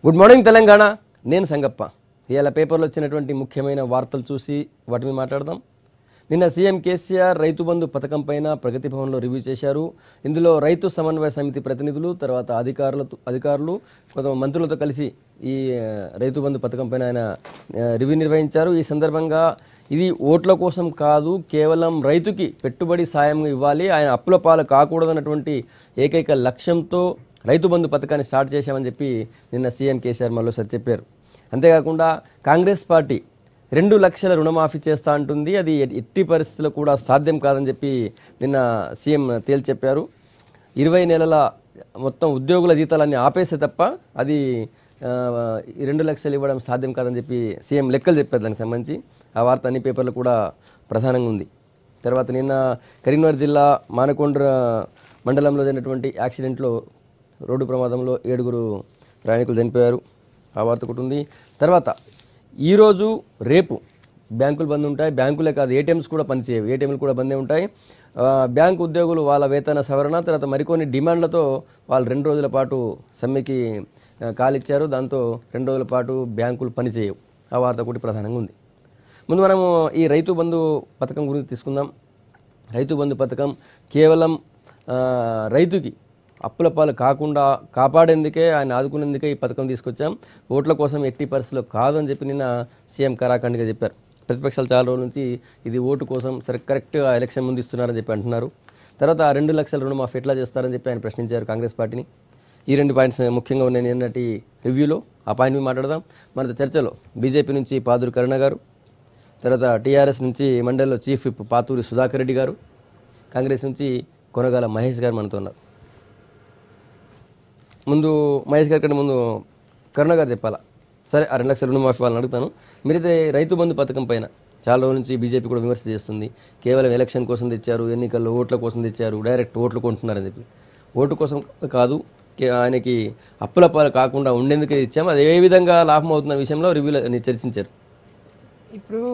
Good morning Telangana నేను సంగప్ప ఇవాళ పేపర్లో వచ్చినటువంటి ముఖ్యమైన వార్తలు చూసి వాటి మీద మాట్లాడదాం నిన్న సీఎం కేసీఆర్ రైతు బంధు పథకం పైన ప్రగతి భవన్లో రివ్యూ చేశారు ఇందులో రైతు సమన్వయ సమితి ప్రతినిధులు తర్వాత అధికారులతో అధికారులు కొంత మంత్రులతో కలిసి ఈ ఆ, రైతు బంధు పథకం పైన ఆయన ఆ, రివ్యూ నిర్వహించారు ఈ సందర్భంగా ఇది ఓట్ల కోసం కాదు కేవలం రైతుకి పెట్టుబడి సాయం ఇవ్వాలి ఆయన అప్పుల పాలు కాకూడదన్నటువంటి ఏకైక లక్ష్యంతో రైతు బంధు పథకాన్ని స్టార్ట్ చేశామని చెప్పి నిన్న సీఎం కేసీఆర్ మరోసారి చెప్పారు అంతేకాకుండా కాంగ్రెస్ పార్టీ రెండు లక్షల రుణమాఫీ చేస్తా అంటుంది అది ఎట్- ఎట్టి పరిస్థితుల్లో కూడా సాధ్యం కాదని చెప్పి నిన్న సీఎం తేల్చి చెప్పారు ఇరవై నెలల మొత్తం ఉద్యోగుల జీతాలన్నీ ఆపేస్తే తప్ప అది ఆ, ఈ రెండు లక్షలు ఇవ్వడం సాధ్యం కాదని చెప్పి సీఎం లెక్కలు చెప్పారు దానికి సంబంధించి ఆ వార్త అన్ని పేపర్లు కూడా ప్రధానంగా ఉంది తర్వాత నిన్న కరీంనగర్ జిల్లా మానకొండ మండలంలో జరిగినటువంటి యాక్సిడెంట్లో రోడ్డు ప్రమాదంలో ఏడుగురు ప్రయాణికులు చనిపోయారు ఆ వార్త ఒకటి ఉంది తర్వాత ఈరోజు రేపు బ్యాంకులు బంద్ ఉంటాయి బ్యాంకులే కాదు ఏటీఎంస్ కూడా పనిచేయవు ఏటీఎంలు కూడా బందే ఉంటాయి ఆ, బ్యాంకు ఉద్యోగులు వాళ్ళ వేతన సవరణ తర్వాత మరికొన్ని డిమాండ్లతో వాళ్ళు రెండు రోజుల పాటు సమ్మెకి ఆ, కాలిచ్చారు దాంతో రెండు రోజుల పాటు బ్యాంకులు పనిచేయవు ఆ వార్త ఒకటి ప్రధానంగా ఉంది ముందు మనము ఈ రైతు బంధు పథకం గురించి తీసుకుందాం రైతు బంధు పథకం కేవలం ఆ, రైతుకి అప్పుల పాలు కాకుండా కాపాడేందుకే ఆయన ఆదుకునేందుకే ఈ పథకం తీసుకొచ్చాం ఓట్ల కోసం ఎట్టి పరిస్థితుల్లో కాదు అని చెప్పి నిన్న సీఎం కరాఖండ్గా చెప్పారు ప్రతిపక్షాలు చాలా రోజుల నుంచి ఇది ఓటు కోసం సరే కరెక్ట్గా ఎలక్షన్ ముందు ఇస్తున్నారని చెప్పి అంటున్నారు తర్వాత ఆ రెండు లక్షల రుణమాఫీ ఎట్లా చేస్తారని చెప్పి ఆయన ప్రశ్నించారు కాంగ్రెస్ పార్టీని ఈ రెండు పాయింట్స్ ముఖ్యంగా ఉన్నాయి నిన్నటి రివ్యూలో ఆ పాయింట్ మీద మాట్లాడదాం మనతో చర్చలో బీజేపీ నుంచి పాదూరు కరుణ గారు తర్వాత టీఆర్ఎస్ నుంచి మండలిలో చీఫ్ విప్ పాతూరి సుధాకర్ రెడ్డి గారు కాంగ్రెస్ నుంచి కొనగాల మహేష్ గారు మనతో ఉన్నారు ముందు మహేష్ గారి కంటే ముందు కరుణ గారు చెప్పాలా సరే ఆ రెండు లక్షల రుణమాఫీ వాళ్ళని అడుగుతాను మీరైతే రైతు బంధు పథకం పైన చాలా రోజుల నుంచి బీజేపీ కూడా విమర్శ చేస్తుంది కేవలం ఎలక్షన్ కోసం తెచ్చారు ఎన్నికల్లో ఓట్ల కోసం తెచ్చారు డైరెక్ట్ ఓట్లు కొంటున్నారని చెప్పి ఓటు కోసం కాదు కే- ఆయనకి అప్పుల పాలు కాకుండా ఉండేందుకే ఇచ్చాము అది ఏ విధంగా లాభం అవుతున్న విషయంలో రివ్యూలో చర్చించారు ఇప్పుడు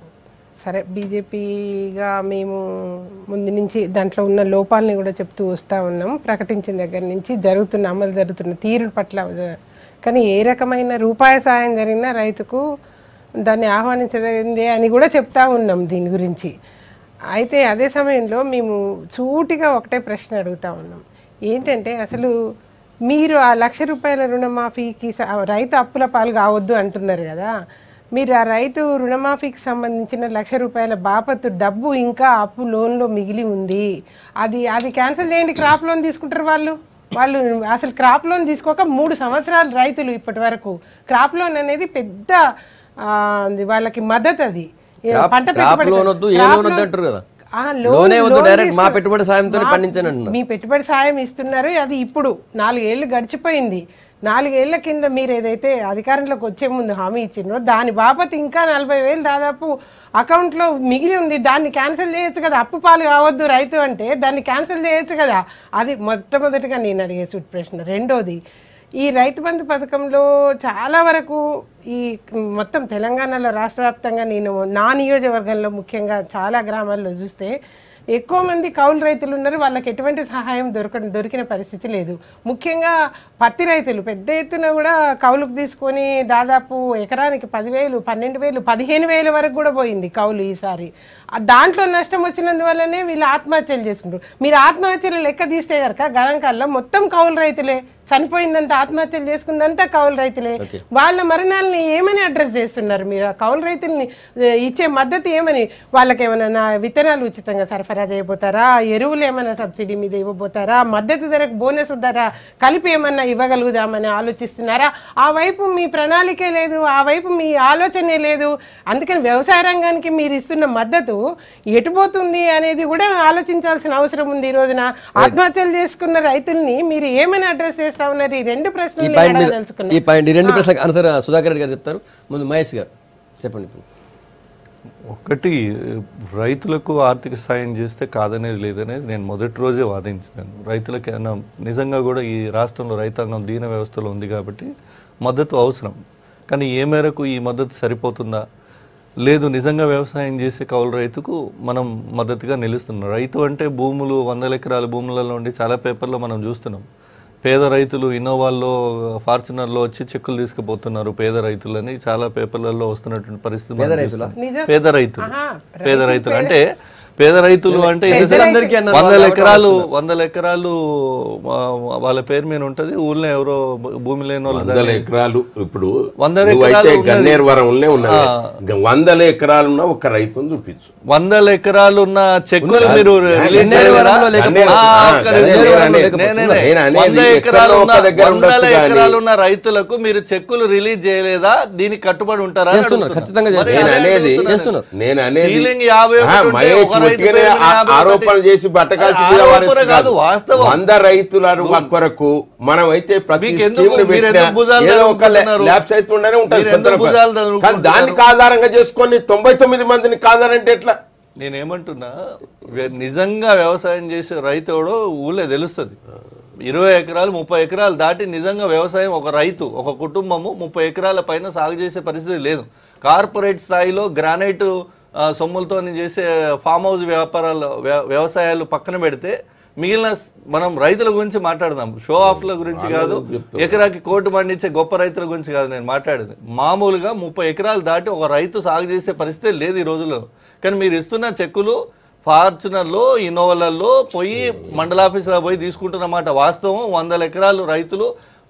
సరే బీజేపీగా మేము ముందు నుంచి దాంట్లో ఉన్న లోపాలని కూడా చెప్తూ వస్తూ ఉన్నాం ప్రకటించిన దగ్గర నుంచి జరుగుతున్న అమలు జరుగుతున్న తీరు పట్ల జ- కానీ ఏ రకమైన రూపాయి సాయం జరిగినా రైతుకు దాన్ని ఆహ్వానించదగిందే అని కూడా చెప్తా ఉన్నాం దీని గురించి అయితే అదే సమయంలో మేము సూటిగా ఒకటే ప్రశ్న అడుగుతా ఉన్నాం ఏంటంటే అసలు మీరు ఆ లక్ష రూపాయల రుణమాఫీకి స- రైతు అప్పుల పాలు కావద్దు అంటున్నారు కదా మీరు ఆ రైతు రుణమాఫీకి సంబంధించిన లక్ష రూపాయల బాపత్తు డబ్బు ఇంకా అప్పు లోన్లో మిగిలి ఉంది అది అది క్యాన్సిల్ చేయండి క్రాప్ లోన్ తీసుకుంటారు వాళ్ళు వాళ్ళు అసలు క్రాప్ లోన్ తీసుకోక మూడు సంవత్సరాలు రైతులు ఇప్పటి వరకు క్రాప్ లోన్ అనేది పెద్ద ఆ, అది వాళ్ళకి మద్దతు అది ఏ, క్రాప్- పంట క్రాప్ పెట్టుబడి లోన్ వద్దు, ఏ క్రాప్ లోన్ వద్దు లోన్- అంటారు కదా. ఆ, లోన్- లోనే వద్దు, లోన్ డైరెక్ట్ మా తీసుకో- పెట్టుబడి సాయంతోనే మా- పండించండి అంటున్నారు. మీ పెట్టుబడి సాయం ఇస్తున్నారు అది ఇప్పుడు నాలుగేళ్లు గడిచిపోయింది నాలుగేళ్ల కింద మీరు ఏదైతే అధికారంలోకి వచ్చే ముందు హామీ ఇచ్చిండ్రో దాని బాపత్ ఇంకా నలభై వేలు దాదాపు అకౌంట్లో మిగిలి ఉంది దాన్ని క్యాన్సిల్ చేయొచ్చు కదా అప్పు పాలు కావద్దు రైతు అంటే దాన్ని క్యాన్సిల్ చేయొచ్చు కదా అది మొట్టమొదటిగా నేను అడిగే సూట్ ప్రశ్న రెండోది ఈ రైతు బంధు పథకంలో చాలా వరకు ఈ మొత్తం తెలంగాణలో రాష్ట్ర వ్యాప్తంగా నేను నా నియోజకవర్గంలో ముఖ్యంగా చాలా గ్రామాల్లో చూస్తే ఎక్కువ మంది కౌలు రైతులు ఉన్నారు వాళ్ళకి ఎటువంటి సహాయం దొరక దొరికిన పరిస్థితి లేదు ముఖ్యంగా పత్తి రైతులు పెద్ద ఎత్తున కూడా కౌలుకు తీసుకొని దాదాపు ఎకరానికి పదివేలు పన్నెండు వేలు పదిహేను వేల వరకు కూడా పోయింది కౌలు ఈసారి ఆ దాంట్లో నష్టం వచ్చినందువల్లనే వీళ్ళు ఆత్మహత్యలు చేసుకుంటారు మీరు ఆత్మహత్యలు లెక్క తీస్తే కనుక గణాంకాల్లో మొత్తం కౌలు రైతులే చనిపోయిందంతా ఆత్మహత్యలు చేసుకుందంతా కౌలు రైతులే వాళ్ళ మరణాలని ఏమని అడ్రస్ చేస్తున్నారు మీరు ఆ కౌలు రైతుల్ని ఏ, ఇచ్చే మద్దతు ఏమని వాళ్ళకి ఏమైనా విత్తనాలు ఉచితంగా సరఫరా చేయబోతారా ఎరువులు ఏమైనా సబ్సిడీ మీద ఇవ్వబోతారా మద్దతు ధరకు బోనస్ ధర కలిపి ఏమన్నా ఇవ్వగలుగుదామని ఆలోచిస్తున్నారా ఆ వైపు మీ ప్రణాళికే లేదు ఆ వైపు మీ ఆలోచనే లేదు అందుకని వ్యవసాయ రంగానికి మీరు ఇస్తున్న మద్దతు ఎటుపోతుంది అనేది కూడా ఆలోచించాల్సిన అవసరం ఉంది ఈ రోజున ఆత్మహత్యలు చేసుకున్న రైతుల్ని మీరు ఏమని అడ్రస్ చేస్తా ఉన్నారు ఈ రెండు ఈ ప్రశ్నలు పాయింట్ మీద అడగదలుచుకున్నా ఈ పాయింట్ ఈ రెండు ప్రశ్నలకు ఆన్సర్ సుధాకర్ రెడ్డి గారు చెప్తారు ముందు మహేష్ గారు చెప్పండి ఇప్పుడు ఒకటి రైతులకు ఆర్థిక సాయం చేస్తే కాదనేది లేదనేది నేను మొదటి రోజే వాదించినాను రైతులకు ఏమైనా నిజంగా కూడా ఈ రాష్ట్రంలో రైతాంగం దీన వ్యవస్థలో ఉంది కాబట్టి మద్దతు అవసరం కానీ ఏ మేరకు ఈ మద్దతు సరిపోతుందా లేదు నిజంగా వ్యవసాయం చేసే కౌలు రైతుకు మనం మద్దతుగా నిలుస్తున్నాం రైతు అంటే భూములు వందల ఎకరాల భూములలో ఉండి చాలా పేపర్లో మనం చూస్తున్నాం పేద రైతులు ఇన్నోవాల్లో ఫార్చునర్లో వచ్చి చెక్కులు తీసుకుపోతున్నారు పేద రైతులని చాలా పేపర్లలో వస్తున్నటువంటి పరిస్థితి మనం చూస్తున్నాం. నిజం. పేద రైతులు ఆహా, పేద రైతులు అంటే పేద రైతులు అంటే ఇది పెద్దలందరికీ అన్నారు వందల వాళ్ళు ఎకరాలు వందల ఎకరాలు వా- వాళ్ళ పేరు మీద ఉంటది ఊళ్ళో ఎవరో భూమి లేని వాళ్ళు వందల ఎకరాలు ఇప్పుడు వందల నువ్వైతే ఎకరాలు ఉన్నది. గన్నేరు వరంలోనే ఉన్నది ఇంకా వందల ఎకరాలున్న ఒక రైతును చూపించు వందల ఎకరాలు ఉన్న చెక్కులు మీరు రిలీజ్ గన్నేరు చేయలేదా? వరంలో లేకపోతే- ఆ, ఆ, ఒక్క గన్నేరు నిమిషం. వరంలో నే- లేకపోతే- నే- నే. నేను అనేది వంద ఎక్కడో ఎకరాలు ఒక ఉన్న దగ్గర వందల ఉండొచ్చు కానీ- ఎకరాలు ఉన్న రైతులకు మీరు చెక్కులు రిలీజ్ చేయలేదా దీనికి కట్టుబడి ఉంటారా అని చేస్తున్నారు, అడుగుతున్నా. ఖచ్చితంగా మరి నేను అదే అనేది అడుగుతున్నాను. చేస్తున్నారు. నేను అనేది సీలింగ్ యాభై ఆ, ఒకటి ఉంటే మహేష్ ఒక రైతు ఉట్టిగానే పేరు మీద ఆ- యాభై ఒకటి. ఆరోపణలు చేసి బట్టకాల్చి అది మీద ఆరోపణ వారేస్తున్నారు. కాదు, వాస్తవం. వంద రైతులను కొరకు మనం అయితే ప్రతి మీకు ఎందుకు- స్కీమ్ మీరు పెట్టినా ఎందుకు భుజాలు ఏదో ఒక తడుముకుంటున్నారు? ల్యాబ్స్ అవుతుండనే ఉంటుంది మీరు ఎందుకు పెద్దల పని. భుజాలు తడుముకుంటున్నారు? కానీ దానికి ఆధారంగా చేసుకొని తొంభై తొమ్మిది మందిని కాదారంటే ఎట్లా నేనేమంటున్నా వె- నిజంగా వ్యవసాయం చేసే రైతుడు ఊళ్ళో తెలుస్తుంది ఇరవై ఎకరాలు ముప్పై ఎకరాలు దాటి నిజంగా వ్యవసాయం ఒక రైతు ఒక కుటుంబము ముప్పై ఎకరాల పైన సాగు చేసే పరిస్థితి లేదు కార్పొరేట్ స్థాయిలో గ్రానైట్ ఆ, సొమ్ములతో చేసే ఫామ్ హౌస్ వ్యాపారాలు వ్య- వ్యవసాయాలు పక్కన పెడితే మిగిలిన స్- మనం రైతుల గురించి మాట్లాడదాం షో ఆఫ్ల గురించి కాదు ఎకరాకి కోటి పండించే గొప్ప రైతుల గురించి కాదు నేను మాట్లాడేది మామూలుగా ముప్పై ఎకరాలు దాటి ఒక రైతు సాగు చేసే పరిస్థితి లేదు ఈ రోజుల్లో కానీ మీరు ఇస్తున్న చెక్కులు ఫార్చునర్లో ఇన్నోవాలలో పోయి మండల ఆఫీసులో పోయి తీసుకుంటున్నమాట వాస్తవం వందల ఎకరాలు రైతులు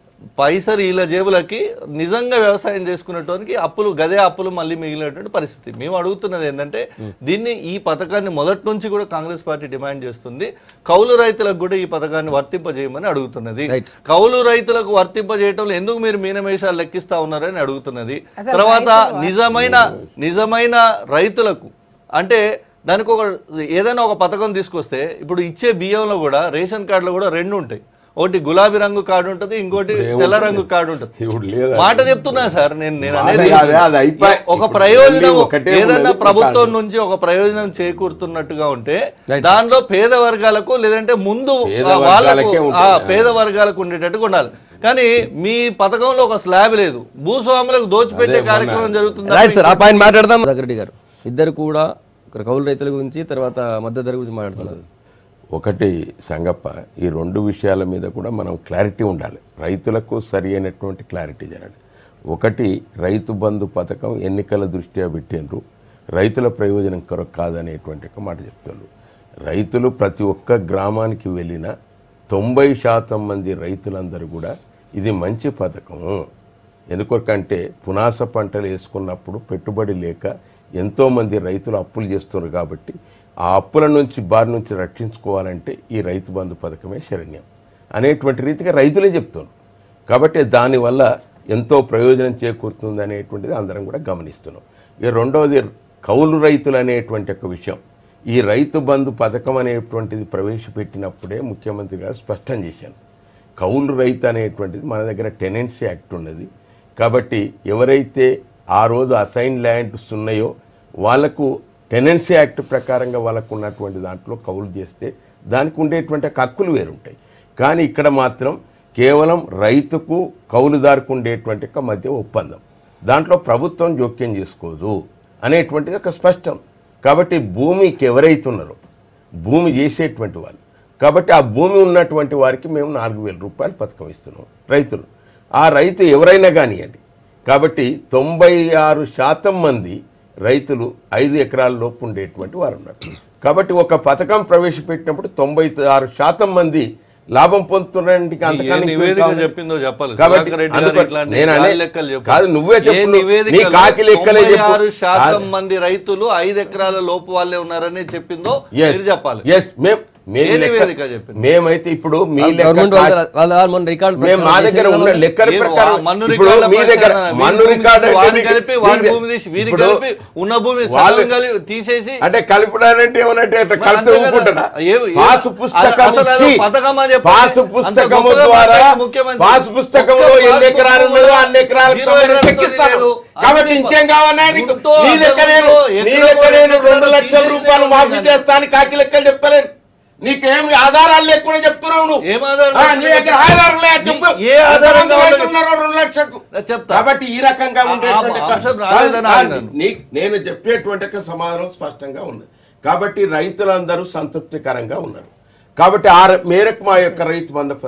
పైసలు వీళ్ళ జేబులకి నిజంగా వ్యవసాయం చేసుకునేటానికి అప్పులు గదే అప్పులు మళ్ళీ మిగిలినటువంటి పరిస్థితి మేము అడుగుతున్నది ఏంటంటే దీన్ని ఈ పథకాన్ని మొదటి నుంచి కూడా కాంగ్రెస్ పార్టీ డిమాండ్ చేస్తుంది కౌలు రైతులకు కూడా ఈ పథకాన్ని వర్తింపజేయమని అడుగుతున్నది Right. కౌలు రైతులకు వర్తింపజేయటంలో ఎందుకు మీరు మీనమేషాలు లెక్కిస్తా ఉన్నారని అడుగుతున్నది తర్వాత నిజమైన నిజమైన రైతులకు అంటే దానికి ఒక ఏదైనా ఒక పథకం తీసుకొస్తే ఇప్పుడు ఇచ్చే బియ్యంలో కూడా రేషన్ కార్డులో కూడా రెండు ఉంటాయి ఒకటి గులాబీ రంగు కార్డు ఉంటుంది ఇంకోటి తెల్ల రంగు కార్డు ఉంటుంది ఇప్పుడు లేదా మాట చెప్తున్నా సార్ నేను నేను మాట అనేది కాదు, అది అయిపోయి- ఒక ఇప్పుడు ప్రయోజనం మళ్ళీ ఒకటే ఏదన్నా ఉన్నది, ప్రభుత్వం ఒక- నుంచి ఒక ప్రయోజనం చేకూరుతున్నట్టుగా ఉంటే Right. దానిలో పేద వర్గాలకు లేదంటే ముందు పేద ఆ, వాళ్ళకు వర్గాలకే ఆ, ఉంటుంది. పేద వర్గాలకు ఉండేటట్టుగా ఉండాలి కానీ మీ పథకంలో ఒక స్లాబ్ లేదు భూస్వాములకు దోచిపెట్టే అదే కార్యక్రమం మన- జరుగుతుంది రైట్ సార్ ఆ పాయింట్ మాట్లాడదాం రెడ్డి గారు ఇద్దరు కూడా ఇక్కడ కౌలు రైతుల గురించి తర్వాత మద్దతు ధర గురించి మాట్లాడుతున్నారు ఒకటి సంగప్ప ఈ రెండు విషయాల మీద కూడా మనం క్లారిటీ ఉండాలి రైతులకు సరి అయినటువంటి క్లారిటీ జరగాలి ఒకటి రైతు బంధు పథకం ఎన్నికల దృష్ట్యా పెట్టిండ్రు రైతుల ప్రయోజనం కొరకు కాదనేటువంటి ఒక మాట చెప్తున్నారు రైతులు ప్రతి ఒక్క గ్రామానికి వెళ్ళిన తొంభై శాతం మంది రైతులందరూ కూడా ఇది మంచి పథకము ఎందుకంటే పునాస పంటలు వేసుకున్నప్పుడు పెట్టుబడి లేక ఎంతోమంది రైతులు అప్పులు చేస్తున్నారు కాబట్టి ఆ అప్పుల నుంచి బారి నుంచి రక్షించుకోవాలంటే ఈ రైతు బంధు పథకమే శరణ్యం అనేటువంటి రీతిగా రైతులే చెప్తున్నారు కాబట్టి దానివల్ల ఎంతో ప్రయోజనం చేకూరుతుంది అనేటువంటిది అందరం కూడా గమనిస్తున్నాం ఇక రెండవది కౌలు రైతులు అనేటువంటి ఒక విషయం ఈ రైతు బంధు పథకం అనేటువంటిది ప్రవేశపెట్టినప్పుడే ముఖ్యమంత్రి గారు స్పష్టం చేశాను కౌలు రైతు అనేటువంటిది మన దగ్గర టెనెన్సీ యాక్ట్ ఉన్నది కాబట్టి ఎవరైతే ఆ రోజు అసైన్ ల్యాండ్స్ ఉన్నాయో వాళ్లకు టెనెన్సీ యాక్ట్ ప్రకారంగా వాళ్ళకు ఉన్నటువంటి దాంట్లో కౌలు చేస్తే దానికి ఉండేటువంటి హక్కులు వేరుంటాయి కానీ ఇక్కడ మాత్రం కేవలం రైతుకు కౌలుదారుకు ఉండేటువంటి ఒక మధ్య ఒప్పందం దాంట్లో ప్రభుత్వం జోక్యం చేసుకోదు అనేటువంటిది ఒక స్పష్టం కాబట్టి భూమికి ఎవరైతే ఉన్నారో భూమి చేసేటువంటి వాళ్ళు కాబట్టి ఆ భూమి ఉన్నటువంటి వారికి మేము నాలుగు వేల రూపాయలు పథకం ఇస్తున్నాం రైతులు ఆ రైతు ఎవరైనా కానివ్వండి కాబట్టి తొంభై ఆరు శాతం మంది రైతులు ఐదు ఎకరాల లోపు ఉండేటువంటి వారు ఉన్నారు కాబట్టి ఒక పథకం ప్రవేశపెట్టినప్పుడు తొంభై ఆరు శాతం మంది లాభం పొందుతున్నారంటే ఏ అంతకన్నా ఎక్కువ నివేదిక కావాలి. చెప్పిందో చెప్పాలి కాబట్టి సుధాకర్ రెడ్డి గారు అందుకని ఇట్లాంటి నేను అనే- గాలి లెక్కలు చెప్పాలి. కాదు నువ్వే ఏ చెప్పు నువ్వు. నివేదికలో నీ కాకి లెక్కలే చెప్పు 96 శాతం కాదు. మంది రైతులు ఐదు ఎకరాల లోపు వాళ్ళే ఉన్నారని చెప్పిందో Yes. మీరు చెప్పాలి Yes, మేం- మేము ఏ లెక్క- నివేదిక చెప్పింది? మేమైతే ఇప్పుడు మీ లెక్క గవర్నమెంట్ కాకి- వాళ్ళ వాళ్ళ మొన్న రికార్డు మేము మా దగ్గర ఉన్న లెక్కల మీరు ప్రకారం ఆ మన్ను ఇప్పుడు రికార్డుల మీ దగ్గర ప్రకారం మన్ను వీరి రికార్డు భూమి అంటే వారిని మీకు- కలిపి వారి మీకు- భూమి తీసి వీరికి ఇప్పుడు కలిపి ఉన్న భూమి వాళ్ళు- సగం కలిపి తీసేసి అంటే కలపడానంటే ఏమనంటే అట్లా మరి కలిపితే అంతే కదా. ఊరుకుంటారా ఏ- ఏ- పాసు పుస్తకం అసలు అది ఇచ్చి పథకమా చెప్పండి. పాసు అంత పుస్తకము గొప్పగా ద్వారా మాట్లాడే ముఖ్యమంత్రి. పాసు పుస్తకంలో ఒక్క ఎన్ని ఎకరాలు పాసు ఉన్నదో అన్ని ఎకరాలకు జీరో సంబంధించి ఎకరాలతో చెక్కిస్తాను లేదు. కాబట్టి అన్ని ఇంకేం కావాలా నీకు గుంటో నీ లెక్క నేను అసలు నీ ఎకరం లెక్క నేను ఎకరం రెండు లక్షల తీసేసి రూపాయలు లేదు మాఫీ కానీ. చేస్తాను కాకి లెక్కలు చెప్తలేను నీకేం ఆధారాలు లేకుండా చెప్తున్నావు నువ్వు ఏం ఆధారాలు ఆ, నీ దగ్గర ఆధారాలు లేక చెప్పు ఏ ఆధారం ఎంతమంది కావాలో రైతులు ఉన్నారో రెండు లక్షలకు నేను చెప్తా. కాబట్టి ఈ రకంగా ఆ- ఉండేటువంటి ఆ ఒక- అంశం రాలేదని కాదు, ఆగినాను. నీ- నేను చెప్పేటువంటి ఒక సమాధానం స్పష్టంగా ఉంది కాబట్టి రైతులందరూ సంతృప్తికరంగా ఉన్నారు కాబట్టి ఆ ర- మేరకు మా యొక్క రైతు బంధ ప-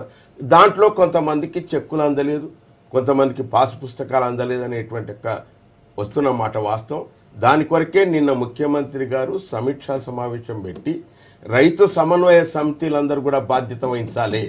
దాంట్లో కొంతమందికి చెక్కులు అందలేదు కొంతమందికి పాస్ పుస్తకాలు అందలేదు అనేటువంటి ఒక వస్తున్న మాట వాస్తవం దాని కొరకే నిన్న ముఖ్యమంత్రి గారు సమీక్షా సమావేశం పెట్టి రైతు సమన్వయ సమితిలందరూ కూడా బాధ్యత వహించాలి